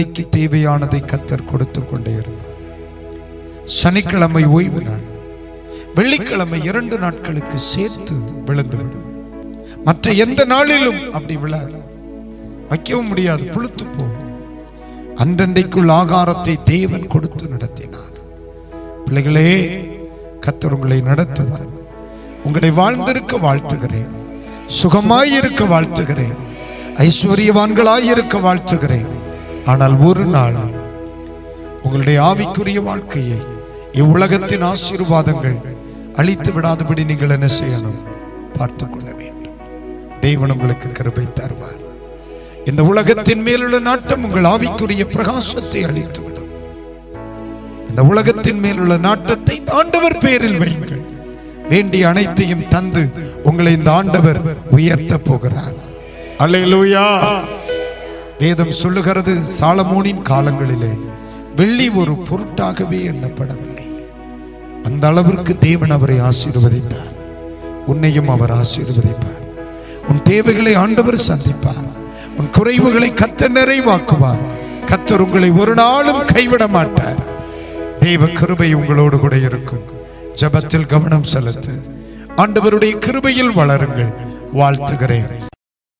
இன்னைக்கு தேவையானதை கத்தர் கொடுத்து கொண்டே இருப்பார் சனிக்கிழமை ஓய்வு நாள் வெள்ளிக்கிழமை இரண்டு நாட்களுக்கு சேர்த்து விழுந்துவிடும் மற்ற எந்த நாளிலும் அப்படி விழாது வைக்கவும் முடியாது புழுத்து போகும் அன்றன்றைக்குள் ஆகாரத்தை தேவன் கொடுத்து நடத்தினார் பிள்ளைகளே கத்தர் உங்களை நடத்துவார் உங்களை வாழ்ந்திருக்க வாழ்த்துகிறேன் சுகமாய் இருக்க வாழ்த்துகிறேன் ஐஸ்வர்யவான்களாய் இருக்க வாழ்த்துகிறேன் ஆனால் ஒரு நாள் உங்களுடைய ஆவிக்குரிய வாழ்க்கையை இவ்வுலகத்தின் ஆசீர்வாதங்கள் அழித்து விடாதபடி நீங்கள் என்ன செய்யணும் பார்த்துக் கொள்ள வேண்டும் தேவன் உங்களுக்கு கிருபை தருவார் இந்த உலகத்தின் மேலுள்ள நாட்டம் உங்கள் ஆவிக்குரிய பிரகாசத்தை அழித்துவிடும் இந்த உலகத்தின் மேலுள்ள நாட்டத்தை ஆண்டவர் பேரில் வையுங்கள் வேண்டிய அனைத்தையும் தந்து உங்களை இந்த ஆண்டவர் உயர்த்த போகிறார் அல்லேலூயா வேதம் சொல்லுகிறது சாலமோனின் காலங்களிலே வெள்ளி ஒரு பொருட்டாகவே எண்ணப்படவில்லை அந்த அளவிற்கு தேவன் அவரை ஆசீர்வதித்தார் உன்னையும் அவர் ஆசீர்வதிப்பார் உன் தேவைகளை ஆண்டவர் சந்திப்பார் உன் குறைவுகளை கத்த நிறைவாக்குவார் கத்தர் உங்களை ஒரு நாளும் கைவிட மாட்டார் தேவ கிருபை உங்களோடு கூட இருக்கும் ஜெபத்தில் கவனம் செலுத்து ஆண்டவருடைய கிருபையில் வளருங்கள் வாழ்த்துகிறேன்